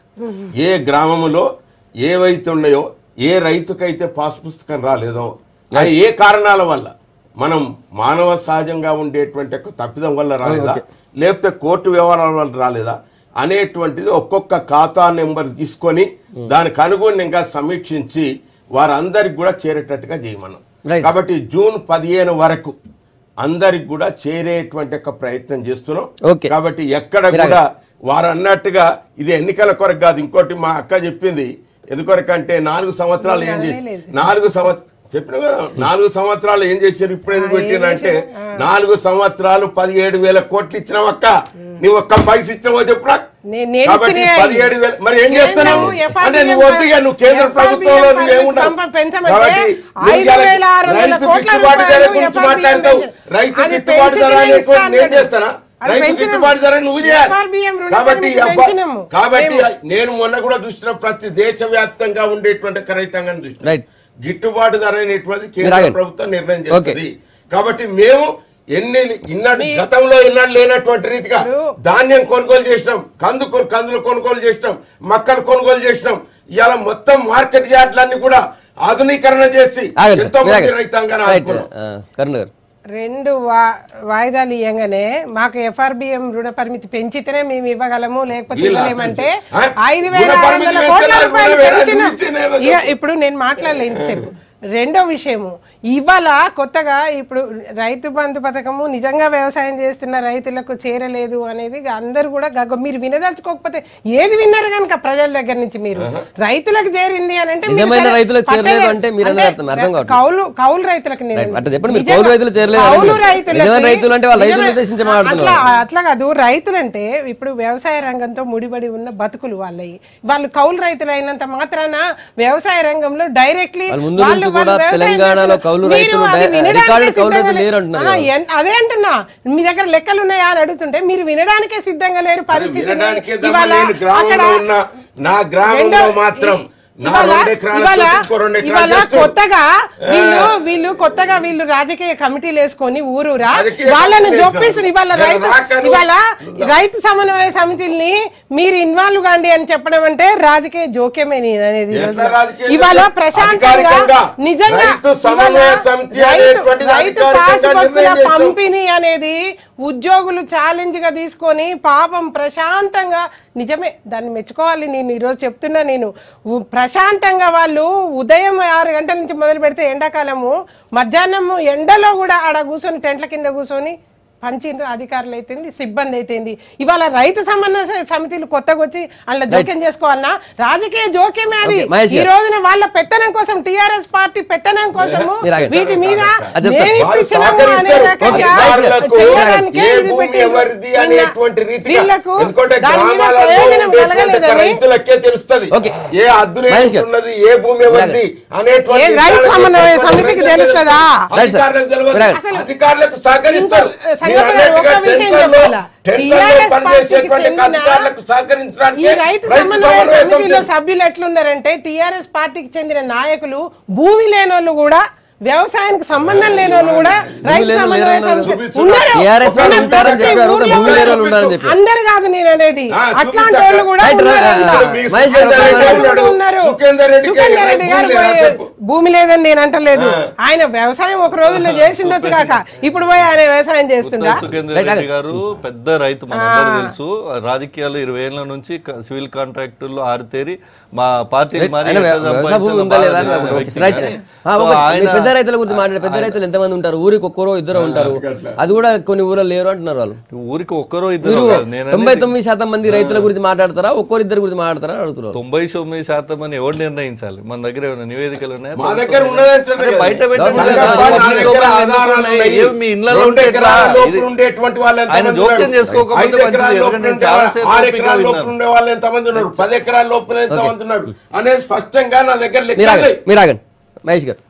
ఏ గ్రామంలో ఏవైతే ఉన్నాయో ఏ రైతుకైతే పాస్ పుస్తకం రాలేదో ఆ ఏ కారణాల వల్ల మనం మానవ సహజంగా ఉండేటువంటి ఒక తప్పిదం వల్ల రాలేదా లేకపోతే కోర్టు వ్యవహారాల వల్ల రాలేదా అనేటువంటిది ఒక్కొక్క ఖాతా నెంబర్ తీసుకొని దానికి అనుగుణంగా సమీక్షించి వారందరికి కూడా చేరేటట్టుగా చేయమన్నాం Right. కాబట్టి జూన్ పదిహేను వరకు అందరికి కూడా చేరేటువంటి ఒక ప్రయత్నం చేస్తున్నాం Okay. కాబట్టి ఎక్కడ మీరు కూడా వారు అన్నట్టుగా ఇది ఎన్నికల కొరకు కాదు ఇంకోటి మా అక్క చెప్పింది ఎందుకొరకు అంటే నాలుగు సంవత్సరాలు ఏం చేసి లేదు. నాలుగు సంవత్సరాలు చెప్పిన కదా నాలుగు సంవత్సరాలు ఏం చేశారు ఇప్పుడు ఎందుకు పెట్టినంటే నాలుగు సంవత్సరాలు పదిహేడు వేల కోట్లు ఇచ్చినావు అక్క నువ్వు ఒక్క పైస ఇచ్చినావో చెప్పు నాకు. నే- నేను కాబట్టి ఇచ్చినవి. పదిహేడు వేల మరి ఏం కేంద్రం చేస్తున్నావు FRBM అంటే నువ్వు వద్దుగా నువ్వు కేంద్ర FRBM ప్రభుత్వంలో నువ్వు పరిమితి ఏముండవు పంప- పెంచమంటే కాబట్టి నువ్వు ఐదు ఇవాళ వేల ఆరు వందల రైతు కోట్ల గిట్టుబాటు ధర రూపాయలు గురించి FRBM మాట్లాడతావు పెంచ- రైతు అది గిట్టుబాటు ధర పెంచితేనే అనేటువంటి నేను ఇస్తాను. చేస్తానా అది రైతు పెంచినాము. గిట్టుబాటు ధర నువ్వు చేయాలి FRBM రుణ కాబట్టి పరిమితి ఎఫ్- పెంచినాము. కాబట్టి మేము- నేను మొన్న కూడా చూసిన ప్రతి దేశవ్యాప్తంగా ఉండేటువంటి ఒక రైతాంగాన్ని చూసిన రైట్ గిట్టుబాటు ధర అనేటువంటిది మీరు కేంద్ర ఆగండి. ప్రభుత్వం నిర్ణయం ఓకే. చేస్తుంది కాబట్టి మేము ఎన్ని ఇన్నాడు గతంలో ఇన్నాడు లేనటువంటి రీతిగా ధాన్యం కొనుగోలు చేసినాం కందు కొ- కందులు కొనుగోలు చేసినాం మక్కలు కొనుగోలు చేసినాం ఇవాళ మొత్తం మార్కెట్ యార్డ్లన్నీ కూడా ఆధునీకరణ చేసి ఆగండి ఎంతో సార్ మీరు మంది ఆగండి. రైతాంగాన్ని రైట్ ఆదుకున్నాం ఆ, కరుణ్ గారు రెండు వా వాయిదాలు ఇవ్వగానే మాకు ఎఫ్ఆర్బిఎం రుణ పరిమితి పెంచితేనే మేము ఇవ్వగలము లేకపోతే వీళ్ళ ఇవ్వలేమంటే ఆ? ఐదు రుణ వేల ఆరు పరిమితి వందల వేస్తే కోట్ల నాకు రూపాయలు రుణ వేరే పెంచిన ఇచ్చేదేదో ఇక చెప్పు. ఇప్పుడు నేను మాట్లాడలే ఇంతసేపు రెండో విషయము ఇవాళ కొత్తగా ఇప్పుడు రైతు బంధు పథకము నిజంగా వ్యవసాయం చేస్తున్న రైతులకు చేరలేదు అనేది ఇక అందరూ కూడా గగ్గ- మీరు వినదలుచుకోకపోతే ఏది విన్నారు కనుక ప్రజల దగ్గర నుంచి మీరు రైతులకు చేరింది అని అంటే మీరు నిజమైన సరే, రైతులకు చేరలేదు పట్టణ- అంటే మీరు అనేది అర్థం- అర్థం కావట్లేదు. కౌలు కౌలు రైతులకు నేను రైట్. అంటే చెప్పండి మీరు నిజంగా కౌలు రైతులు చేరలేదు అని కౌలు మీరు. రైతులకి- నిజమైన రైతులు అంటే వాళ్ళు రైతులను నిజమే- ఉద్దేశించి మాట్లాడుతున్నారు. అట్లా అట్లా కాదు రైతులంటే ఇప్పుడు వ్యవసాయ రంగంతో ముడిపడి ఉన్న బతుకులు వాళ్ళవి వాళ్ళు కౌలు రైతులు అయినంత మాత్రాన వ్యవసాయ రంగంలో డైరెక్ట్లీ వాళ్ళ ముందు నుంచి కూడా తెలంగాణలో కౌలు రైతులు డై- రికార్డు కౌలు రైతులు లేరు అంటున్నారు కదా. అదే అంటున్నా మీ దగ్గర లెక్కలు ఉన్నాయా అని అడుగుతుంటే మీరు వినడానికే సిద్ధంగా లేరు పరిస్థితి వినడానికే దమ్ము ఇవాళ లేని గ్రామంలో అక్కడ ఉన్న నా గ్రామంలో రెండో- మాత్రం నా ఇవాళ- రెండు ఎకరాల ఇవాళ- చోటు ఇంకో రెండు ఎకరాలు ఇవాళ చేస్తూ. కొత్తగా వీళ్ళు వీళ్ళు కొత్తగా వీళ్ళు రాజకీయ కమిటీలు వేసుకొని ఊరూరా రాజకీయ వాళ్ళని కమిటీలు జొప్పిస్తారు ఇవాళ వేసుకొని. రైతు రాకను- ఇవాళ రైతు సమన్వయ సమితిని మీరు ఇన్వాల్వ్ కాండి అని చెప్పడం అంటే రాజకీయ జోక్యమే నేను అనేది ఈ ఎట్లా రోజున. రాజకీయ ఇవాళ జోక్యం? ప్రశాంతంగా అధికారికంగా నిజంగా రైతు సమన్వయ ఇవాళ సమితి రైతు అనేటువంటిది రైతు అధికారికంగా పాసుపత్రుల నిర్ణయం చేస్తాం. పంపిణీ అనేది ఉద్యోగులు ఛాలెంజ్ గా తీసుకొని పాపం ప్రశాంతంగా నిజమే దాన్ని మెచ్చుకోవాలి నేను ఈరోజు చెప్తున్నా నేను ఉ- ప్రశాంతంగా వాళ్ళు ఉదయం ఆరు గంటల నుంచి మొదలు పెడితే ఎండాకాలము మధ్యాహ్నము ఎండలో కూడా ఆడ కూర్చొని టెంట్ల కింద కూర్చొని పంచిండ్రు అధికారులు అయితేంది సిబ్బంది అయితేంది ఇవాళ రైతు సమన్వయ సమితిలు కొత్తగా వచ్చి అందులో జోక్యం చేసుకోవాలన్నా రాజకీయ జోక్యమే అది Okay, మహేష్ ఈ గారు. రోజున వాళ్ళ పెత్తనం కోసం టిఆర్ఎస్ పార్టీ పెత్తనం కోసము మీరు ఆగండి. వీటి మీద అది చెప్తా. మేము వాళ్ళు ఇప్పించినాము అనే సహకరిస్తారు. రకంగా అధికారులకు చేయడానికే ఏ ఇది భూమి పెట్టిండ్రు. ఎవరిది నిన్న అనేటువంటి రీతిగా వీళ్ళకు ఎందుకంటే దాని మీద గ్రామాలలో ప్రయోజనం ఉండేటువంటి కలగలేదని రైతులకే తెలుస్తది ఓకే. ఏ అద్దులు మహేష్ గారు. ఉన్నది ఏ భూమి ఎవరిది అనేటువంటి ఏ రైతు విషయాలు సమన్వయ చేసే సమితికి ప్రజలకు తెలుస్తదా? Right sir. అధికారులకు తెలియదు. రైట్. అధికారులకు సహకరిస్తారు ఇంకో, మీరు సంగతి గారు, అన్నట్టుగా ఒక విషయం టెంట్లలో- చెప్పాలా? టెంట్లలో TRS పనిచేసేటువంటి పార్టీకి చెందిన అధికారులకు సహకరించడానికి ఈ రైతు సమన్వయ సమితిలో సభ్యులు ఎట్లున్నారంటే టిఆర్ఎస్ పార్టీకి చెందిన నాయకులు భూమి లేనోళ్ళు కూడా వ్యవసాయానికి సంబంధం లేని వాళ్ళు కూడా రైతు లేని సమన్వయ లేని సమితి చూపించు. ఉన్నారు. TRS వాళ్ళు మన ఉంటారని ప్రతి చెప్పారు, ఊర్లో భూమి లేని వాళ్ళు ఉన్నారు. ఉన్నారని చెప్పారు. అందరు కాదు నేను అనేది ఆ, అట్లాంటి చూపించాక. వాళ్ళు కూడా రైట్, రైట్, ఉన్నారంట. రైట్. మీ మహేష్ సుఖేందర్ గారు రెడ్డి ఉన్నారు. ఉన్నాడు. సుఖేందర్ రెడ్డికి సుఖేందర్ రెడ్డి గారు భూమి లేదా పోయి చెప్పు. భూమి లేదని నేను అంటలేదు ఆయన వ్యవసాయం ఒక రోజుల్లో చేసిండొచ్చు కాక ఇప్పుడు పోయి ఆయన వ్యవసాయం చేస్తుండా ఉత్తమ్ సుఖేందర్ రెడ్డి గారు పెద్ద రైతు మనందరూ తెలుసు రాజకీయాలు ఇరవై ఏళ్ల నుంచి క- సివిల్ కాంట్రాక్టుల్లో ఆరితేరి మా పార్టీ మారి ఆయన ఎట్లా వ్యవసాయ భూమి సంపాదించాలో ఉందా లేదా అని బాగా నాకు వ్యక్తి ఓకే, రైట్. కానీ. ఆ, సో ఒకటి, మీ ఆయన- పెద్ద రైతుల గురించి మాట్లాడే పెద్ద రైతులు ఎంతమంది ఉంటారు ఊరికి ఒక్కరో ఇద్దరు ఉంటారు అది కూడా కొన్ని ఊర్లో లేరు అంటున్నారు వాళ్ళు ఊరికి ఒక్కరో ఇద్దరు మీరు కాదు. నేను తొంభై తొమ్మిది శాతం మంది రైతుల గురించి మాట్లాడతారా ఒక్కరిద్దరు గురించి మాట్లాడతారా అని అడుగుతున్నారు తొంభై తొమ్మిది శాతం అని ఎవరు నిర్ణయించాలి మన దగ్గర ఏమైనా నివేదికలు ఉన్నాయా మా దగ్గర ఉన్నదంటే అరే బయట పెట్టండి సంఘం కదా. బాగా నా మీ దగ్గర లోపల ఆధారాలు ఎందుకు ఉన్నాయి. ఏం మీ ఇళ్ళలో రెండు ఉంటే ఎట్లా? ఎకరాల లోపల ఇది- ఉండేటువంటి వాళ్ళు ఆయన ఎంతమంది జోక్యం ఉన్నారు? చేసుకోకపోతే ఐదు ఎకరాల మంచిది. లోపల ఎందుకంటే ఉండే చాలా వాళ్ళు, సేపు ఆరు ఓపికగా ఎకరాల లోపల విన్నాను. ఉండే వాళ్ళు ఎంతమంది ఉన్నారు పది ఎకరాల లోపల ఎంతమంది ఉన్నారు అనేది స్పష్టంగా నా దగ్గర మీరు లెక్కలు ఆగండి మీరు ఆగండి మహేష్ గారు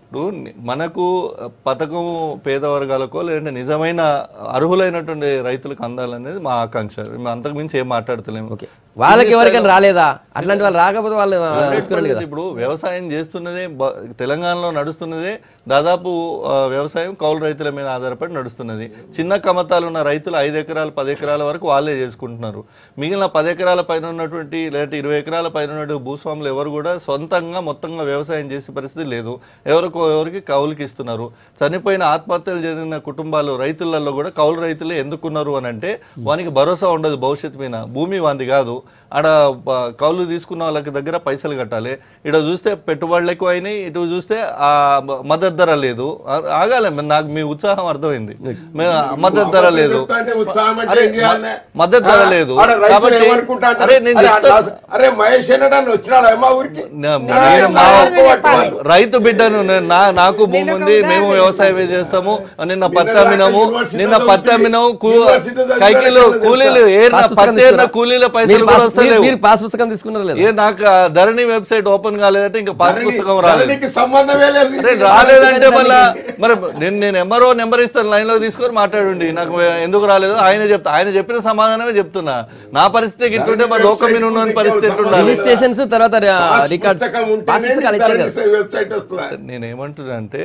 ఇప్పుడు ని- మనకు పథకం పేద వర్గాలకో లేదంటే నిజమైన అర్హులైనటువంటి రైతులకు అందాలనేది మా ఆకాంక్ష మేము అంతకు మించి ఏం మాట్లాడతలేము ఓకే వాళ్ళకి ఎవరికైనా రాలేదా అట్లాంటి వాళ్ళు రాకపోతే వాళ్ళు ఆ, తీసుకురండి కదా ఇప్పుడు వ్యవసాయం చేస్తున్నదే బ- తెలంగాణలో నడుస్తున్నదే దాదాపు ఆ, వ్యవసాయం కౌలు రైతుల మీద ఆధారపడి నడుస్తున్నది చిన్న కమతాలు ఉన్న రైతులు ఐదు ఎకరాలు పది ఎకరాల వరకు వాళ్ళే చేసుకుంటున్నారు మిగిలిన పది ఎకరాల పైన ఉన్నటువంటి లేదంటే ఇరవై ఎకరాల పైన ఉన్నటువంటి భూస్వాములు ఎవరు కూడా సొంతంగా మొత్తంగా వ్యవసాయం చేసే పరిస్థితి లేదు ఎవరికో ఎవరికి కౌలుకి ఇస్తున్నారు చనిపోయిన ఆత్మహత్యలు జరిగిన కుటుంబాలు రైతులలో కూడా కౌలు రైతులే ఎందుకున్నారు అని అంటే వానికి భరోసా ఉండదు భవిష్యత్తు మీద భూమి వాంది కాదు ఆడ ప- కౌలు తీసుకున్న వాళ్ళకి దగ్గర పైసలు కట్టాలి ఇటు చూస్తే పెట్టుబడులు ఎక్కువ అయినాయి ఇటు చూస్తే ఆ మ- మద్దతు ధర లేదు ఆ- ఆగాలి మరి నాకు మీ ఉత్సాహం అర్థమైంది మేము మద్దతు ధర లేదు చెప్తాంటే ఉత్సాహం అంటే అరే, ఏం చేయాలి? మద్దతు ధర ఆ, లేదు ఆడ రైతులు కాబట్టి ఏమనుకుంటా అంటారు? అరే నేను అరే, చెప్తా- అట్లా- అరే మహేష్ అన్నడాన్ని వచ్చినాడు మా ఊరికి నా- ఆ, నేను మా- ఒప్పుకోవట్లేదు. రైతు బిడ్డను నేను- నా నాకు భూమి ఉంది మేము వ్యవసాయమే చేస్తాము నిన్న పత్తి అమ్మినాము నిన్న పత్తి అమ్మినాము కూ- కైకిలు కూలీలు ఏరిన పాస్ పుస్తకం పత్తి ఏరిన తీసుకురా? కూలీల మీరు పైసలు కూడా పాస్- మీరు- వస్తలేవు మీరు పాస్ పుస్తకం తీసుకున్నారా లేదా ఏ నాకు ఆ ధరణి వెబ్సైట్ ఓపెన్ కాలేదంటే ఇంకా పాస్ ధరణి- పుస్తకం రాలేదు ధరణికి సంబంధమే లేదు అరే రాలేదంటే మళ్ళా మరి నేను నేను ఎంఆర్ఓ నెంబర్ ఇస్తాను లైన్ లో తీసుకొని మాట్లాడండి నాకు ఎందుకు రాలేదు ఆయన చెప్తా ఆయన చెప్పిన సమాధానమే చెప్తున్నా నా పరిస్థితి ఇట్లుంటే మరి లోకం మీద ఉన్న పరిస్థితి ఎట్లుండాలి రిజిస్ట్రేషన్స్ తర్వాత రికార్డ్స్ పుస్తకం పాస్ ఉంటేనే పుస్తకాలు ఇచ్చారు కదా ధరణి వెబ్సైట్ వస్తుంది నేను ఏమంటున్నా అంటే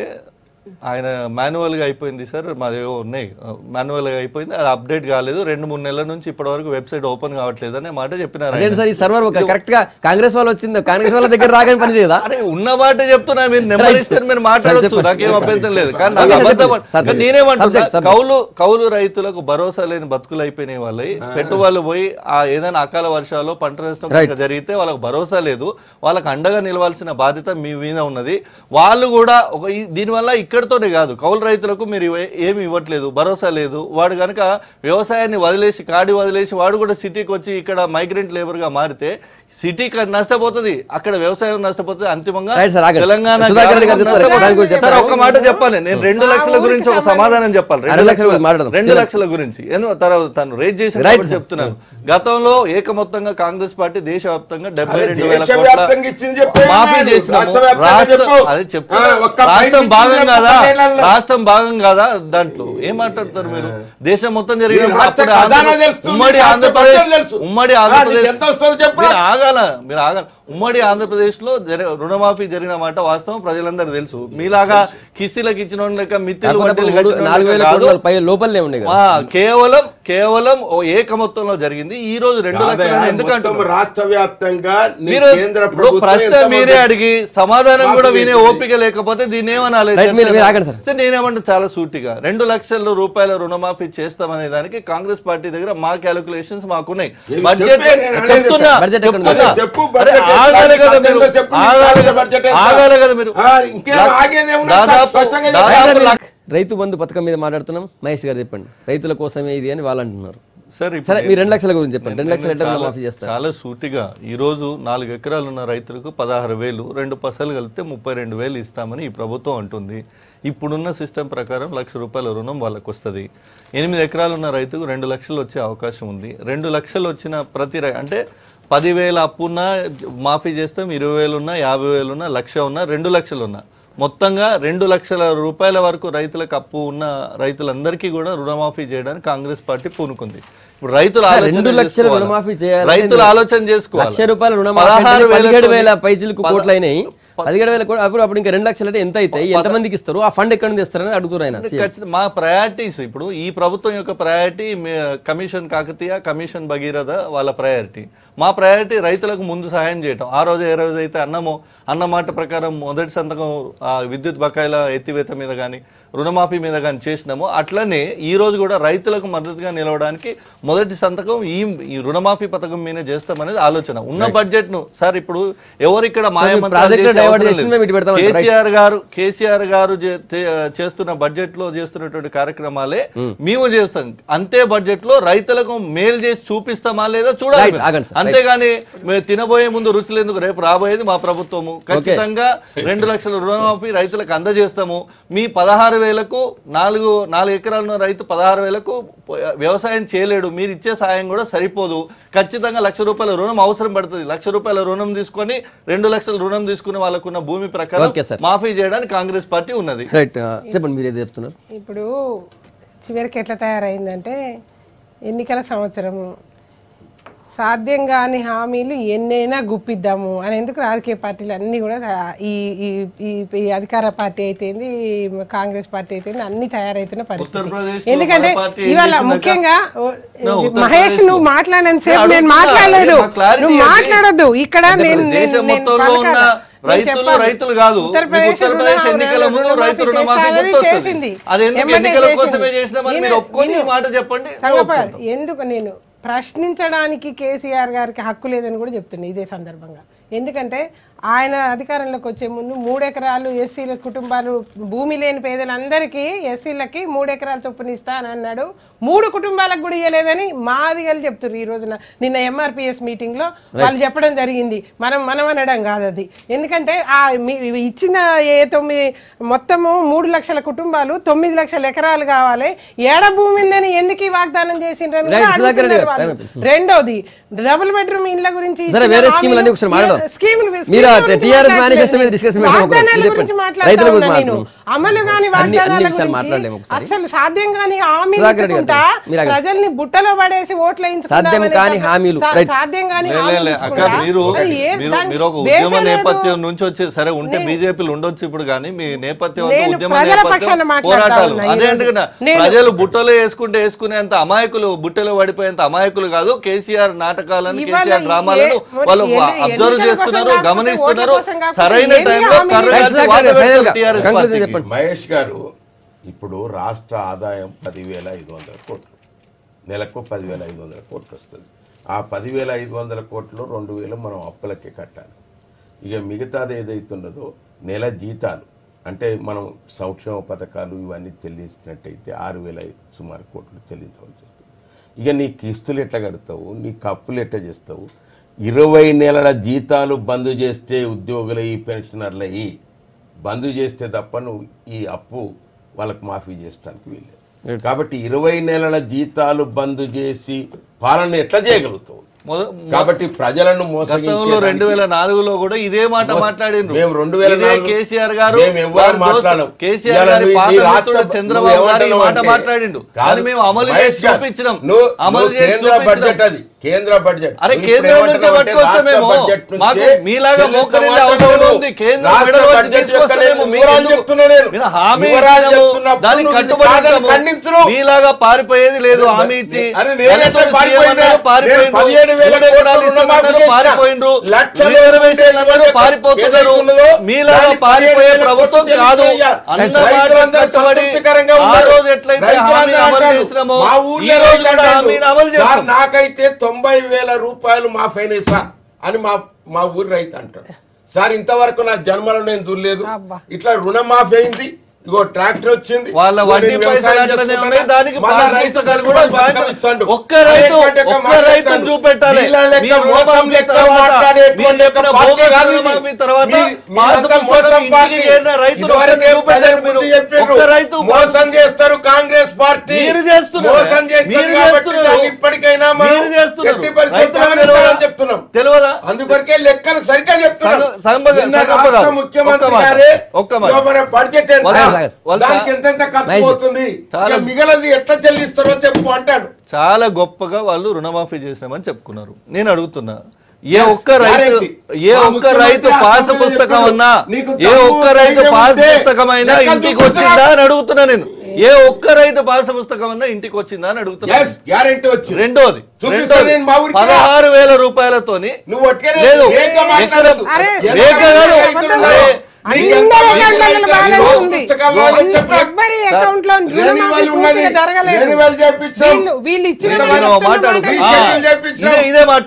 ఆయన మాన్యువల్గా అయిపోయింది సార్ మాదేవో ఉన్నాయి మాన్యువల్గా అయిపోయింది అది అప్డేట్ కాలేదు రెండు మూడు నెలల నుంచి ఇప్పటి వరకు వెబ్సైట్ ఓపెన్ కావట్లేదు అనే మాట చెప్పినారు అదేంటి ఆయన. సార్ ఈ సర్వర్ కరెక్ట్ గా కాంగ్రెస్ వాళ్ళు వచ్చింది కాంగ్రెస్ వాళ్ళ దగ్గర రాగానే పని చేయదా అరే ఉన్న మాట చెప్తున్నా మీరు నెంబర్ Right. ఇస్తే మీరు సరే, మాట్లాడొచ్చు చెప్పండి. నాకేం అభ్యంతరం లేదు కానీ Okay, నాకు sir, అబద్ధం చెప్పండి. Sir, కానీ చెప్పండి. నేనేమంటున్నా Subject, subject. కౌలు కౌలు రైతులకు భరోసా లేని బతుకులు అయిపోయినాయి వాళ్ళవి పెట్టుబడులు పోయి ఆ ఏదైనా అకాల వర్షాలు పంట నష్టం Right. కనుక జరిగితే వాళ్ళకి భరోసా లేదు వాళ్ళకి అండగా నిలవాల్సిన బాధ్యత మీ మీద ఉన్నది వాళ్ళు కూడా ఒక ఈ- దీనివల్ల ఇక్కడితోనే కాదు కౌలు రైతులకు మీరు ఇవ- ఏమి ఇవ్వట్లేదు భరోసా లేదు వాడు కనుక వ్యవసాయాన్ని వదిలేసి కాడి వదిలేసి వాడు కూడా సిటీకి వచ్చి ఇక్కడ మైగ్రెంట్ లేబర్ గా మారితే సిటీ నష్టపోతుంది అక్కడ వ్యవసాయం నష్టపోతుంది అంతిమంగా Right, sir, ఆగండి. తెలంగాణ సుధాకర్ రెడ్డి గారు గ్రామం చెప్తారు. దాని గురించి నష్టపోతుంది. సార్, చెప్తారు. ఒక్క మాట చెప్పాలి నేను రెండు లక్షల గురించి ఒక సమాధానం చెప్పాలి రెండు రెండు లక్షల గురించి మాట్లాడదాం. రెండు చెప్పండి. లక్షల గురించి ఎందుకు తర్వాత తను రేజ్ చేసిన Right, కాబట్టి sir. చెప్తున్నాను గతంలో ఏకమొత్తంగా కాంగ్రెస్ పార్టీ దేశవ్యాప్తంగా డెబ్బై అరే, రెండు వేల దేశవ్యాప్తంగా ఇచ్చింది చెప్పే మాఫీ కాదు. చేసినాము రాష్ట్రవ్యాప్తంగా రాష్ట్రం చెప్పు. అదే చెప్తా ఆ, ఒక్క రాష్ట్రం పైసా భాగం ఇచ్చింది కాదా చెప్పు పదేళ్లలో. రాష్ట్రం భాగం కాదా దాంట్లో ఏం మాట్లాడతారు మీరు దేశం మొత్తం జరిగిన మీరు రాష్ట్ర అప్పుడు ఖజానా ఆంధ్రప్రదేశ్- తెలుస్తుంది, ఉమ్మడి రాష్ట్ర ఆంధ్రప్రదేశ్ బడ్జెట్ తెలుసు. ఉమ్మడి ఆ, ఆంధ్రప్రదేశ్ నీకు ఎంత వస్తుందో చెప్పు మీరు ఆగాల మీరు ఆగాల ఉమ్మడి ఆంధ్రప్రదేశ్ లో జరి- రుణమాఫీ జరిగిన మాట వాస్తవం ప్రజలందరూ తెలుసు మీలాగా కిస్తీలకు ఇచ్చిన వాళ్ళ లెక్క మిత్తిలు కాకపోతే వడ్డీలు అప్పుడు మూడు- కట్టిన నాలుగు వేల వాళ్ళ కాదు. కోట్ల పై లోపలనే ఉండే కదా ఆ, కేవలం కేవలం ఓ ఏక మొత్తంలో జరిగింది ఈ రోజు రెండు కాదయ్యా, లక్షలు ఎందుకంటే మొత్తం రాష్ట్ర వ్యాప్తంగా నీ మీరు కేంద్ర ఇప్పుడు ప్రభుత్వం ప్రశ్న ఎంత మీరే మంది- అడిగి సమాధానం మాఫీ కూడా వినే చేసింది. ఓపిక లేకపోతే దీన్ని ఏమనాలి Right, మీరు- మీరు ఆగండి సార్. సార్ నేనేమంటే చాలా సూటిగా రెండు లక్షల రూపాయల రుణమాఫీ చేస్తామనే దానికి కాంగ్రెస్ పార్టీ దగ్గర మా క్యాలిక్యులేషన్స్ మాకున్నాయి ఏమి బడ్జెట్ చెప్పే, నేను అనేది చెప్తున్నా సార్. బడ్జెట్ ఎక్కడ ఉంది? చెప్తున్నా. చెప్పు, అరే, బడ్జెట్ ఎంత? ఆగాలి కదా బడ్జెట్ మీరు ఎంత చెప్పు, నీ ఆగాలి రాష్ట్ర కదా. బడ్జెట్ ఎంత? ఆగాలి కదా మీరు ఆ, ఇంకేం ఆగేదేమున్నది? దాదాపు స్పష్టంగా దాదాపు రైట్ సార్, లక్ష- మీరు రైతు బంధు పథకం మీద మాట్లాడుతున్నాం మహేష్ గారు చెప్పండి రైతుల కోసమే ఇది అని వాళ్ళు అంటున్నారు సార్ ఇప్పుడు సరే మీరు రెండు లక్షల గురించి చెప్పండి రెండు లక్షల ఎట్లా చాలా- మాఫీ చేస్తారు చాలా సూటిగా ఈ రోజు నాలుగు ఎకరాలు ఉన్న రైతులకు పదహారు వేలు రెండు పసలు కలిపితే ముప్పై రెండు వేలు ఇస్తామని ఈ ప్రభుత్వం అంటుంది ఇప్పుడున్న సిస్టమ్ ప్రకారం లక్ష రూపాయల రుణం వాళ్ళకు వస్తుంది ఎనిమిది ఎకరాలు ఉన్న రైతుకు రెండు లక్షలు వచ్చే అవకాశం ఉంది రెండు లక్షలు వచ్చిన ప్రతి రై అంటే పదివేల అప్పున్నా మాఫీ చేస్తాం ఇరవై వేలు ఉన్నా యాభై వేలు ఉన్నా లక్ష ఉన్నా రెండు లక్షలు ఉన్నా మొత్తంగా రెండు లక్షల రూపాయల వరకు రైతులకు అప్పు ఉన్న రైతులందరికీ కూడా రుణమాఫీ చేయడానికి కాంగ్రెస్ పార్టీ పూనుకుంది ఇప్పుడు రైతులు ఆలోచన రెండు లక్షల చేసుకోవాలి. రుణమాఫీ చేయాలంటే రైతులు ఆలోచన చేసుకోవాలి లక్ష రూపాయల రుణమాఫీ పదహారు వేలతోని- పదిహేడు వేల పైసలకు పద- కోట్లు అయినాయి పదిహేడు వేల కోట్లు అప్పుడు అప్పుడు ఇంకా రెండు లక్షలు అంటే ఎంత అవుతాయి ఎంత మందికి ఇస్తారు ఆ ఫండ్ ఎక్కడ నుంచి ఇస్తారని అడుగుతారు ఆయన సీఎం. ఖచ్చితంగా మా ప్రయారిటీస్ ఇప్పుడు ఈ ప్రభుత్వం యొక్క priority commission Kakatiya commission Bhagiratha వాళ్ళ ప్రయారిటీ మా ప్రయారిటీ రైతులకు ముందు సహాయం చేయటం ఆ రోజు ఏ రోజు అయితే అన్నము అన్న మాట ప్రకారం మొదటి సంతకం ఆ విద్యుత్ బకాయిల ఎత్తివేత మీద కానీ రుణమాఫీ మీద కానీ చేసినామో అట్లనే ఈ రోజు కూడా రైతులకు మద్దతుగా నిలవడానికి మొదటి సంతకం ఈ ఈ రుణమాఫీ పథకం మీద చేస్తామనేది ఆలోచన ఉన్న బడ్జెట్ ను సార్ ఇప్పుడు ఎవరు ఇక్కడ మాయమంత్రాలు ప్రాజెక్టులు చేసే డైవర్ట్ అవసరం చేసింది లేదు. మేము ఇటు పెడతామంటారు. రైట్. కేసీఆర్ గారు కేసీఆర్ గారు చే- తే- చేస్తున్న బడ్జెట్ లో చేస్తున్నటువంటి కార్యక్రమాలే మేము చేస్తాం అంతే బడ్జెట్ లో రైతులకు మేలు చేసి చూపిస్తామా లేదా చూడాలి రైట్, మీరు. ఆగండి సార్, అంతేగాని మేము తినబోయే ముందు రుచులు ఎందుకు రేపు రాబోయేది మా ప్రభుత్వము ఖచ్చితంగా రెండు లక్షల రుణమాఫీ రైతులకు అందజేస్తాము మీ పదహారు వేలకు నాలుగు నాలుగు ఎకరాలు ఉన్న రైతు పదహారు వేలకు పో- వ్యవసాయం చేయలేడు మీరు ఇచ్చే సాయం కూడా సరిపోదు ఖచ్చితంగా లక్ష రూపాయల రుణం అవసరం పడుతుంది లక్ష రూపాయల రుణం తీసుకొని రెండు లక్షల రుణం తీసుకుని వాళ్ళకున్న భూమి ప్రకారం ఓకే సార్. మాఫీ చేయడానికి కాంగ్రెస్ పార్టీ ఉన్నది రైట్ ఆ, చెప్పండి మీరు ఏది చెప్తున్నారు ఇప్పుడు చివరికి ఎట్లా తయారైందంటే ఎన్నికల సంవత్సరము సాధ్యం కాని హామీలు ఎన్నైనా గుప్పిద్దాము అని ఎందుకు రాజకీయ పార్టీలు అన్నీ కూడా తయా- ఈ ఈ ఈ- ఈ అధికార పార్టీ అయితేంది కాంగ్రెస్ పార్టీ అయితేంది అన్ని తయారైతున్న పరిస్థితి ఉత్తరప్రదేశ్ ఎందుకంటే మన పార్టీ ఏం ఇవాళ చేసిందక్క? ముఖ్యంగా ఓ, No, మహేష్ ఉత్తరప్రదేశ్ నువ్వు మాట్లాడినంత సేపు నేను నేను అడుగుతున్నా, మాట్లాడలేదు మా clarity నువ్వు ఏంటి? మాట్లాడొద్దు ఇక్కడ అంటే నేను దేశం నేను- నేను మొత్తంలో ఉన్న పలకాల. నేను రైతులు చెప్పాలి. రైతులు కాదు. మీకు ఉత్తరప్రదేశ్ ఉత్తరప్రదేశ్ రుణమాఫీ ఎన్నికల ముందు రైతు రుణమాఫీ రుణమాఫీ చేస్తారని గుర్తొస్తుంది. చేసింది. అది ఎందుకు ఎమ్మెల్యే ఎన్నికల చేసింది. కోసమే చేసినామని మీరు నేను- ఒప్పుకొని నేను- ఈ మాట చెప్పండి, నేను సంగప ఒప్పుకుంటాను. ఎందుకు నేను ప్రశ్నించడానికి కేసీఆర్ గారికి హక్కు లేదని కూడా చెప్తున్నా ఇదే సందర్భంగా ఎందుకంటే ఆయన అధికారంలోకి వచ్చే ముందు మూడు ఎకరాలు ఎస్సీల కుటుంబాలు భూమి లేని పేదలందరికీ ఎస్సీలకి మూడు ఎకరాల చొప్పున ఇస్తా అని అన్నాడు మూడు కుటుంబాలకు కూడా ఇవ్వలేదని మాదిగలు చెప్తున్నారు ఈ రోజున నిన్న ఎంఆర్పిఎస్ మీటింగ్ లో వాళ్ళు చెప్పడం జరిగింది మనం మనం అనడం కాదు అది ఎందుకంటే ఆ మీ- ఇచ్చిన ఏ తొమ్మిది మొత్తము మూడు లక్షల కుటుంబాలు తొమ్మిది లక్షల ఎకరాలు కావాలి ఏడ భూమి ఉందని ఎందుకు ఈ వాగ్దానం చేసిండ్రని కూడా Right, సుధాకర్ రెడ్డి అడుగుతున్నారు గారు. వాళ్ళు. రెండోది డబుల్ బెడ్రూమ్ ఇళ్ల గురించి సరే, ఇచ్చిన వేరే హామీలు- స్కీములు అన్నీ ఒకసారి మాట్లాడదాం. ఏ- స్కీములు మీరు స్కీముల ఆ గురించి TRS మాట్లాడలేదు. మేనిఫెస్టో మీద discuss చేద్దాం. వాగ్దానాల ఇది గురించి చెప్పండి. మాట్లాడతా రైతుల గురించి ఉన్నా నేను. మాట్లాడదాం. అమలు కాని అన్ని- అన్ని వాగ్దానాల విషయాలు గురించి మాట్లాడలేము ఒకసారి. అసలు సాధ్యం కాని హామీలు సుధాకర్ రెడ్డి గారు, ఇచ్చుకుంటా మీరు ఆగండి. ప్రజల్ని బుట్టలో పడేసి ఓట్లు వేయించుకుందామనే సాధ్యం కాని తప్ప- హామీలు. సా- రైట్. సాధ్యం కాని లే, లే, హామీలు లే. అక్క ఇచ్చుకుంటా? మీరు అది ఏ- మీరు దానికి మీరు ఒక బేసే ఉద్యమ లేదు. నేపథ్యం నుంచి వచ్చి సరే ఉంటే బీజేపీలు ఉండొచ్చు ఇప్పుడు కానీ మీ నేపథ్యం అంతా నేను ఉద్యమ ప్రజల నేపథ్యం పక్షాన మాట్లాడతా పోరాటాలు ఉన్నా ఈ అదే రోజు. ఎందుకన్నా నేను- ప్రజలు బుట్టలో వేసుకుంటే వేసుకునేంత అమాయకులు బుట్టలో పడిపోయేంత అమాయకులు కాదు కేసీఆర్ నాటకాలను ఇవాళ కేసీఆర్ డ్రామాలను ఏ- మరి వాళ్ళు ఎన్ని- అబ్జర్వ్ ఎన్నికల చేస్తున్నారు కోసం గమనిస్తున్నారు కాకపోతే ఓట్ల కోసం సరైన కాకపోతే టైంలో ఎన్ని కర్ర హామీలు కాల్చి ఇచ్చారు? వాత ఫైనల్ పెడతారు గా, TRS conclusion పార్టీకి. చెప్పండి. మహేష్ గారు ఇప్పుడు రాష్ట్ర ఆదాయం పదివేల ఐదు వందల కోట్లు నెలకు పదివేల ఐదు వందల కోట్లు వస్తుంది ఆ పదివేల ఐదు వందల కోట్లు రెండు వేలు మనం అప్పులకే కట్టాలి ఇక మిగతాది ఏదైతున్నదో నెల జీతాలు అంటే మనం సంక్షేమ పథకాలు ఇవన్నీ చెల్లించినట్టయితే ఆరు వేల సుమారు కోట్లు చెల్లించవలసి వస్తుంది ఇక నీ కిస్తులు ఎట్లా కడతావు నీ కప్పులు ఎట్లా చేస్తావు ఇరవై నెలల జీతాలు బంద్ చేస్తే ఉద్యోగులు ఈ పెన్షనర్లు ఈ బంద్ చేస్తే తప్ప నువ్వు ఈ అప్పు వాళ్ళకు మాఫీ చేయడానికి వీల్లేదు కాబట్టి ఇరవై నెలల జీతాలు బంద్ చేసి పాలన ఎట్లా చేయగలుగుతావు మొద- కాబట్టి ప్రజలను గతంలో రెండు మోసగించే వేల నాలుగులో కూడా ఇదే మాట మోస- మాట్లాడిండ్రు మేము రెండు వేల ఇదే నాలుగు- కేసీఆర్ గారు మేము ఎవ్వరం వారి దోస్తు మాట్లాడం. కేసీఆర్ ఇవాళ గారి నీ- పాత నీ మిత్రుడు రాష్ట్ర- చంద్రబాబు గారు ఈ నువ్వేమంటున్నావు మాట అంటే- మాట్లాడిండు కాదు, కానీ మేము అమలు చేసి మహేష్ గారు, చూపించినాం నువ్వు అమలు నువ్వు చేసి కేంద్ర చూపించినాం. బడ్జెట్ అది కేంద్ర బడ్జెట్ అరే నువ్వు కేంద్రం ఇప్పుడు నుంచి ఏమంటున్నావు అంటే పట్టుకొస్తామేమో రాష్ట్ర బడ్జెట్ నుంచే మాకు మీలాగా చెల్లిస్తాం మోకరిల్లి అంటున్నావు. అవసరం ఉంది కేంద్రం రాష్ట్ర మెడలు వచ్చి బడ్జెట్ యొక్క తీసుకొస్తామేమో నేను మీకు వివరాలు ఎందుకు? చెప్తున్నా నేను. మీరు హామీ వివరాలు ఇచ్చినాము, చెప్తున్నప్పుడు దానికి నువ్వు కట్టుబడి కాదని ఉంటాము. ఖండించరు. మీలాగా పారిపోయేది లేదు హామీ ఇచ్చి అరే నేనైతే దళితులు పారిపోయినా? సీఎం అన్నారు, నేను పారిపోయిండ్రు. పదిహేడు వేల మూడు ఎకరాలు కోట్లు రుణమాఫీ ఇస్తున్నారు, చేసిన. పారిపోయిండ్రు లక్షలు రిజర్వేషన్లు అన్నారు, ఏదైతే పారిపోతున్నారు ఉన్నదో మీలాగా దాన్ని పారిపోయే పదిహేడు వేల ప్రభుత్వం కోట్లు కాదు చెల్లించాలి. అన్న రైతులందరూ మాట కట్టుబడి సంతృప్తికరంగా ఆ ఉన్నారు. రోజు ఎట్లయితే రైతులందరూ హామీని అమలు అంటారు, చేసినామో మా ఈ ఊర్లో రోజు రైతు కూడా అంటాడు, హామీని అమలు సార్ చేస్తాం నాకైతే తొంభై వేల రూపాయలు మాఫైనాయి సార్ అని మా మా ఊరి రైతు అంటాడు సార్ ఇంతవరకు నా జన్మలో నేను దుర్లేదు అబ్బా. ఇట్లా రుణమాఫీ అయింది ఇగో ట్రాక్టర్ వచ్చింది వాళ్ళ ఇగో వడ్డీ నేను పైసలు వ్యవసాయం అట్లనే చేసుకుంటున్నా. ఉన్నాయి దానికి మళ్ళా పాస్ రైతు పుస్తకాలు కూడా పథకం జాయింట్ ఇస్తాడు. ఒక్క రైతు అనేటువంటి ఒక ఒక్క మాట్లాడతాడు. రైతును చూపెట్టాలి వీళ్ళ లెక్క మీరు మోసం రుణమాఫీ లెక్క తర్వాత, మాట్లాడేటువంటి మీరు చెప్పిన ఒక పార్టీ బోగస్ కాదు ఇది. రుణమాఫీ తర్వాత మీ- పాస్ మీరంతా పుస్తకం మోసం ఇంటికి పార్టీ. చేరిన రైతులు ఇదివరకే ఒక్కరిని ప్రజలు చూపెట్టండి బుద్ధి మీరు. చెప్పిండ్రు. ఒక్క రైతు మోసం చేస్తారు కాంగ్రెస్ పార్టీ మీరు చేస్తున్నారు. మోసం చేస్తారు మీరు కాబట్టి చేస్తున్నారు. దాన్ని ఇప్పటికైనా మనం మీరు చేస్తున్నారు. ఎట్టి పరిస్థితుల్లో రైతులకు గమనిస్తామని తెలియదా? చెప్తున్నాం తెలియదా అందుకొరకే లెక్కలు సరిగ్గా చెప్తున్నాం సగ- సగం- నిన్న సగం రాష్ట్ర కాదు. ముఖ్యమంత్రి ఒక్క మాట. గారే ఒక్క మాట. ఇదిగో మన బడ్జెట్ ఎంత వాళ్ళ- వాళ్ళ- దానికి ఎంతెంత ఖర్చు మహేష్. పోతుంది చాలా- ఇక మిగలది ఎట్లా చెల్లిస్తారో చెప్పు అంటాడు చాలా గొప్పగా వాళ్ళు రుణమాఫీ చేసామని చెప్పుకున్నారు నేను అడుగుతున్నా ఏ ఒక్క రైతు guarantee. ఏ మా ఒక్క ముఖ్యమంత్రి రైతు ఆ పాస్ సమయంలో పుస్తకం చెప్పాడు. అన్నా నీకు ఏ దమ్ము, ఒక్క రైతు ధైర్యం పాస్ ఉంటే పుస్తకం అయినా లెక్కలు ఇంటికి చూపించరా? వచ్చిందా అని అడుగుతున్నా నేను ఏ ఒక్క రైతు పాస్ పుస్తకం అన్నా ఇంటికి వచ్చిందా అని అడుగుతున్నా ఎస్ గ్యారెంటీ వచ్చింది రెండోది చూపిస్తా రెండోది, నేను మా ఊరికి రా. పదహారు వేల రూపాయలతోని నువ్వు ఒట్టిగానే లేదు. వేగంగా మాట్లాడొద్దు. అరే, ఎంత వేగంగా మంది కాదు. రైతులు ఉన్నారో, అరే, నీకు ఎంత అందరి మంది అకౌంట్లలో రైతులు బ్యాలెన్స్ రోజు ఉంది. పుస్తకాల్లో ఎవ్వరి- చెప్పరా? ఎవ్వరి అకౌంట్ లో లేని రుణమాఫీ వాళ్ళు ఉన్నది. పూర్తిగా జరగలేదు. లేని వాళ్ళు చేపించాం. వీళ్ళు వీళ్ళు ఇచ్చిన ఇంత వాళ్ళు నేను మొత్తం మాట్లాడు మాట్లాడి- ఈ ఆ, షెడ్యూల్ చేపించినాం. ఇదే ఇదే మాట్లాడదాం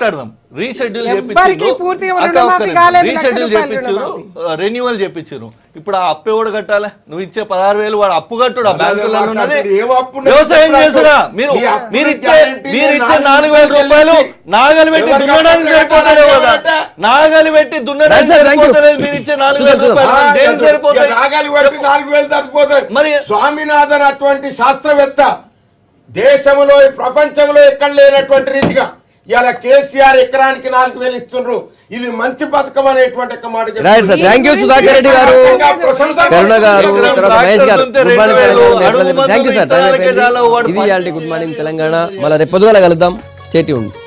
రీషెడ్యూల్ ఎవ్వరికీ పూర్తిగా రుణమాఫీ కాలేదు, లక్ష రీషెడ్యూల్ రూపాయలు చేపించారు రుణమాఫీ. రెన్యువల్ చేపించారు ఇప్పుడు ఆ అప్పు ఎవడు కట్టాలి నువ్వు ఇచ్చే పదహారు వేలు వాడు అప్పు కట్టుడు ఆ అదే బ్యాంకులలో ఉన్నది మాట్లాడుతుడు. ఏం అప్పు ఉన్నది? వ్యవసాయం చెప్పరా? చేసుడా మీరు మీ అప్పు మీరు ఇచ్చే గ్యారెంటీ మీరు నేను ఇచ్చే నాలుగు నాలుగు వేల వేలు రూపాయలు ఇచ్చి నాగలి పెట్టి ఎవరికి దున్నడానికి అప్పు సరిపోతలేవు కదా కట్టాలి? నాగలి పెట్టి దున్నడానికి Right, sir, thank you. సరిపోతలేదు మీరు ఇచ్చే నాలుగు వేల చూద్దాం, రూపాయలు ఆ, దేనికి ఇక సరిపోతాయి రాగాలి పట్టి నాలుగు వేలు సరిపోతాయి మరి- స్వామినాథన్ అటువంటి శాస్త్రవేత్త దేశంలో ప్రపంచంలో ఎక్కడ లేనటువంటి రీతిగా ఇలా కేసీఆర్ ఎకరానికి నాలుగు వేలు ఇస్తుండ్రు ఇది మంచి పథకం అనేటువంటి ఒక మాట చెప్తున్నారు. Right sir thank you Sudhakar Reddy గారు ప్రశంసలు కరుణ గారు ఎకరం తర్వాత మహేష్ గారు ట్రాక్టర్ గుడ్ మార్నింగ్ రెండు వేలు, తెలంగాణ అడుగు థ్యాంక్ యూ సార్ మందులు ఇత్తనాలకే చాలా వాడు ఇది ఇవాళ గుడ్ మార్నింగ్ తెలంగాణ మళ్ళీ రేపు పొద్దుగాల కలుద్దాం స్టేట్ ఉండి